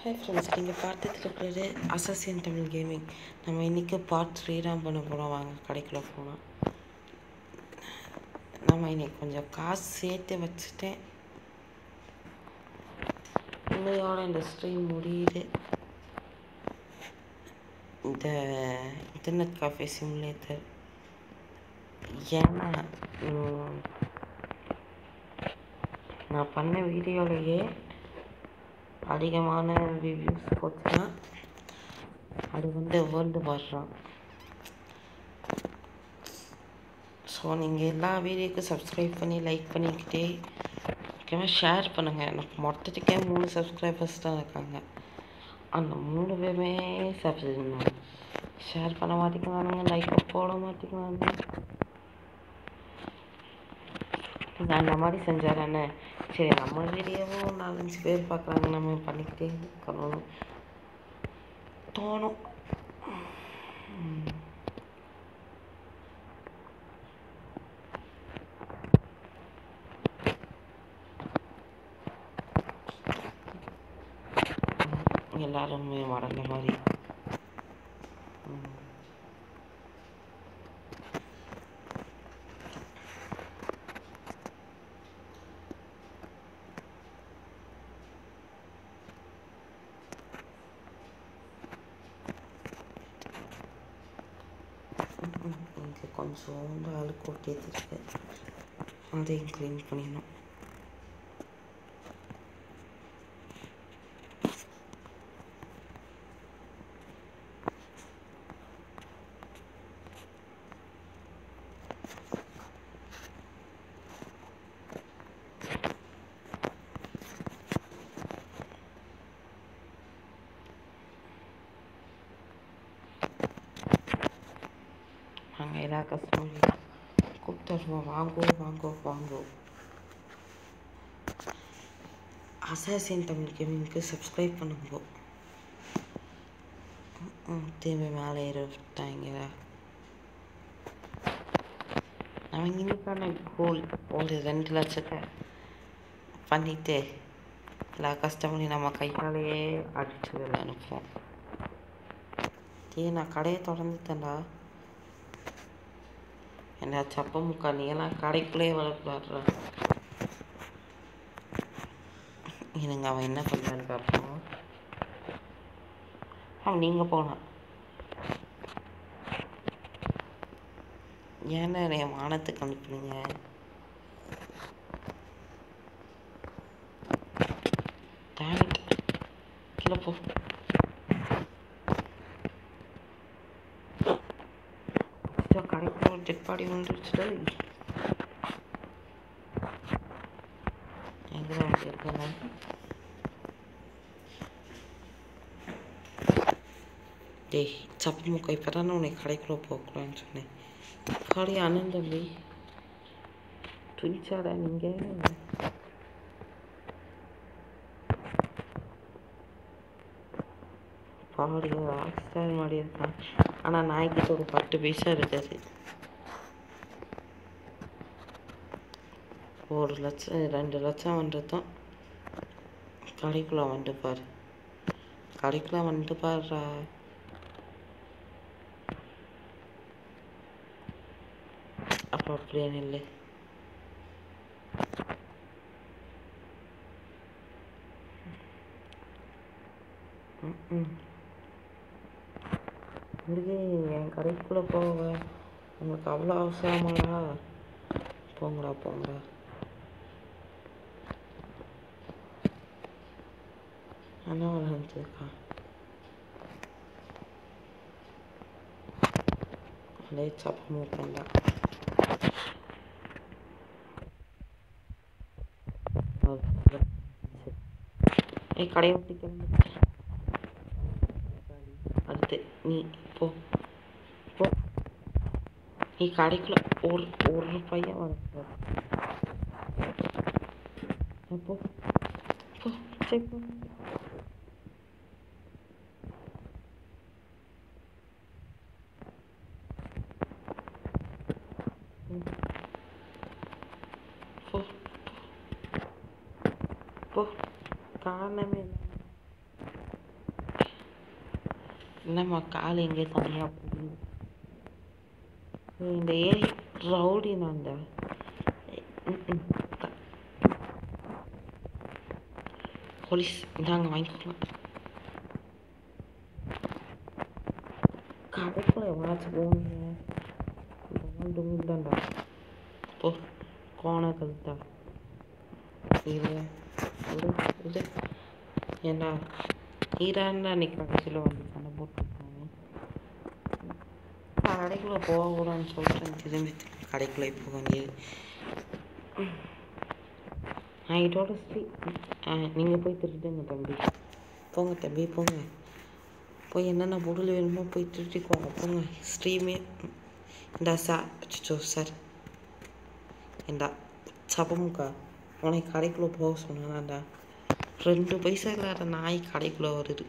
Hi friends நீங்கள் பார்த்துட்டு இருக்கிறது அசசியன் தமிழ் கேமிங் நம்ம இன்றைக்கி பார்ட் த்ரீ தான் பண்ண போகிறோம் வாங்க கடைக்குள்ளே போனால் நம்ம இன்னைக்கு கொஞ்சம் காசு சேர்த்து வச்சுட்டேன் இன்னையோட இந்த ஸ்ட்ரீம் முடியுது இந்த இன்டர்நெட் காஃபே சிமுலேட்டர் ஏன்னா ம், நான் பண்ண வீடியோலையே அதிகமான ரிவ்யூஸ் போச்சுன்னா அது வந்து வேர்ல்டு வர்றான் ஸோ நீங்கள் எல்லா வீடியோக்கும் சப்ஸ்கிரைப் பண்ணி லைக் பண்ணிக்கிட்டே முக்கியமாக ஷேர் பண்ணுங்கள் எனக்கு மொத்தத்துக்கே மூணு சப்ஸ்கிரைபர்ஸ் தான் இருக்காங்க அந்த மூணு பேருமே சப் ஷேர் பண்ண மாட்டேங்கிறானுங்க லைக் போட மாட்டேங்கிறானுங்க இது அந்த மாதிரி செஞ்சா தானே சரி நம்ம வீடியோவும் நாலஞ்சு பேர் பார்க்குறாங்க நம்ம பண்ணிக்கிட்டே இருக்கணும் தோணும் ம். எல்லாருமே மறந்த மாதிரி ம். இங்கே கொஞ்சோண்டு அழுக்கு ஒட்டியதுருக்கு அதையும் க்ளீன் பண்ணிடணும் நாங்கள் எல்லா கஸ்டமரையும் கூப்பிட்டுருவோம் வாங்கோ வாங்கோ வாங்கோ அசாசின் தமிழ் கேமிங்க்கு சப்ஸ்கிரைப் பண்ணுங்க ம், திரும்பி மேலே ஏறிட்டாங்களா அவங்க இன்னைக்கான கோல் ஒரு ரெண்டு லட்சத்தை பண்ணிட்டு எல்லா கஸ்டமரையும் நம்ம கையாலேயே அடிச்சு வெளில அனுப்புவோம் ஏய் நான் கடையை திறந்துட்டேன்டா என்ன சப்ப முக்கா நீ எல்லாம் கடைக்குள்ளேயே வளர்க்குறாடுற எனக்கு அவன் என்ன பண்ணுறான்னு பார்ப்போம் அவன் நீங்கள் போனான் ஏன்னா என்னைய மானத்துக்கு அனுப்புனீங்க Damn it. கீழே போ ஐயோ, கடைக்குள்ள ஒரு டெட் பாடி வந்துருச்சுடா எங்கதான் வந்து இருக்காங்க டேய் சப்பு முக்கா இப்போ தானே உன்னை கடைக்குள்ள போகக்கூடாதுன்னு சொன்னேன் காடி அண்ணன் தம்பி துணிச்சாடா நீங்கள் பாடி ராக்ஸ்டார் மாதிரி இருக்கான் ஆனால் நாய்க்கிட்ட ஒரு பத்து பைசா இருக்காது ஒரு லட்சம் ரெண்டு லட்சம் வந்துதான் கடைக்குள்ளே வந்துட்டு பாரு கடைக்குள்ளே வந்துட்டு பாருடா அப்போ அப்படியே நில்லு ம் முருகே என் கடைக்குள்ளே போக உங்களுக்கு அவ்வளோ அவசரமாடா போங்கடா போங்கடா என்ன விளையாண்டுருக்கா அதே சப்ப மூக்கண்டா ஏய் கடையை விட்டு கிளம்பு அடுத்து நீ போ போ நீ கடைக்குள்ள ஒரு ஒரு பையன் வரக்கூடாது ஆ, போ போ சரி போ ம். போ போ காரணமே இல்லை என்னம்மா கால் எங்கே தனியாக போகுது இந்த ஏரியா ரவுடி நான் தான் போலீஸ் இந்தாங்க வாங்கிக்கோங்க கடைக்குள்ள எவனாச்சும் போங்க தான்டா போ கோண கழுத்தா இது இது இது ஏண்டா ஈரான்டா அன்னைக்கு கடைசியில் வந்து சண்டை போட்டுருக்காங்க கடைக்குள்ளே போகக்கூடாதுன்னு சொல்லிட்டேன் திரும்பி திரும்பி கடைக்குள்ளே போக வேண்டியது நான் இதோட ஸ்ரீ நீங்கள் போய் திருட்டுங்க தம்பி போங்க தம்பி போங்க போய் என்னென்ன பொருள் வேணுமோ போய் திருட்டிக்கோங்க போங்க ஸ்ட்ரீமே இந்தா சார் அச்சோ சார் ஏண்டா சபமுக்கா உனக்கு கடைக்குள்ளே போக சொன்னான்டா ரெண்டு பைசா இல்லாத நாய் கடைக்குள்ளே வருது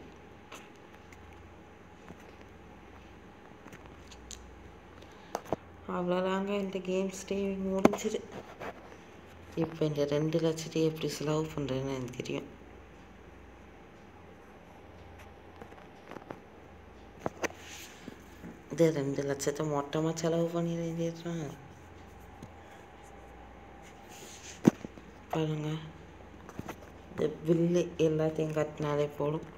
அவ்வளோதாங்க இந்த கேம் ஸ்டேவிங் முடிஞ்சிது இப்போ இந்த ரெண்டு லட்சத்தை எப்படி செலவு பண்ணுறேன்னு எனக்கு தெரியும் இது ரெண்டு லட்சத்தை மொத்தமாக செலவு பண்ணி வேண்டியதுதான் பாருங்க இந்த பில்லு எல்லாத்தையும் கட்டினாலே போதும்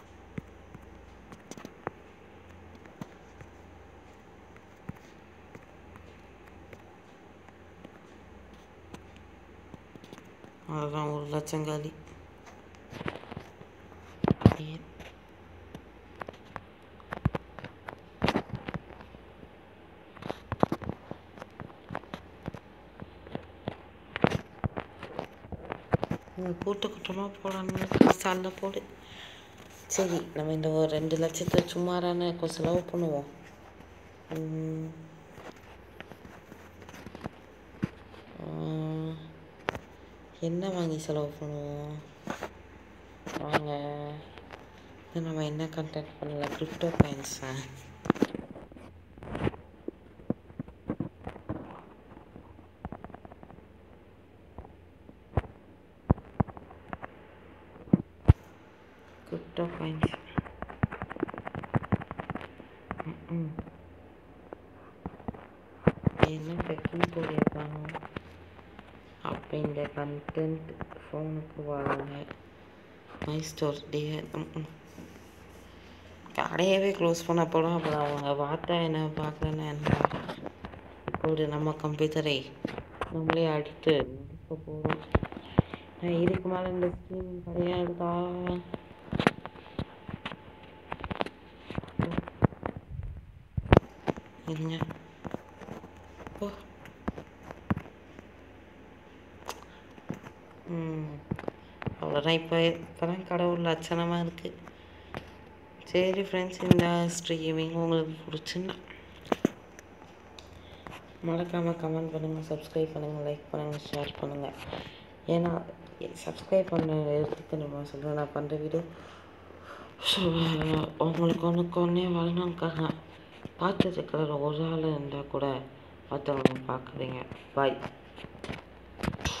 அவ்வளோதான் ஒரு லட்சம் காலி அப்படியே கூட்ட கூட்டமாக போடணும் சல்ல போடு சரி நம்ம இந்த ஒரு ரெண்டு லட்சத்தை சுமாரான கொஞ்சம் செலவு பண்ணுவோம் உம், ஆஹ், என்ன வாங்கி செலவு பண்ணுவோம் வாங்க இது நம்ம என்ன கண்டெக்ட் பண்ணல கிரிப்டோ காயின்ஸா கிரிப்டோ காயின்ஸ் ம் என்ன பெக்கிங் போயிருக்காங்க அப்போ இந்த கண்டென்ட் ஃபோனுக்கு வாங்க மை ஸ்டோர் டே ம் கடையவே க்ளோஸ் பண்ண போகிறோம் அப்புறம் அவங்க பார்த்தா என்ன பார்க்கலன்னா என்ன இப்போது நம்ம கம்ப்யூட்டரை நம்மளே அடித்து நடிக்க போகிறோம் நான் இதுக்கு மேலே இந்த ஸ்கீம் கிடையாதுதா இருங்க ஓ ம் அவ்வளோதான் இப்போ இப்போ தான் கடவுள் லட்சணமாக இருக்குது சரி ஃப்ரெண்ட்ஸ் இந்த ஸ்ட்ரீமிங் உங்களுக்கு பிடிச்சுன்னா மறக்காமல் கமெண்ட் பண்ணுங்கள் சப்ஸ்கிரைப் பண்ணுங்கள் லைக் பண்ணுங்கள் ஷேர் பண்ணுங்கள் ஏன்னா சப்ஸ்கிரைப் பண்ண எடுத்துக்க நம்ம சொல்கிறேன் நான் பண்ணுற வீடியோ ஸோ உங்களுக்கு ஒன்றுக்கு ஒன்றே வரணுங்காக பார்த்துட்டு இருக்கிற ஒரு ஆள் இருந்தால் கூட மற்றவங்க பார்க்குறீங்க பாய்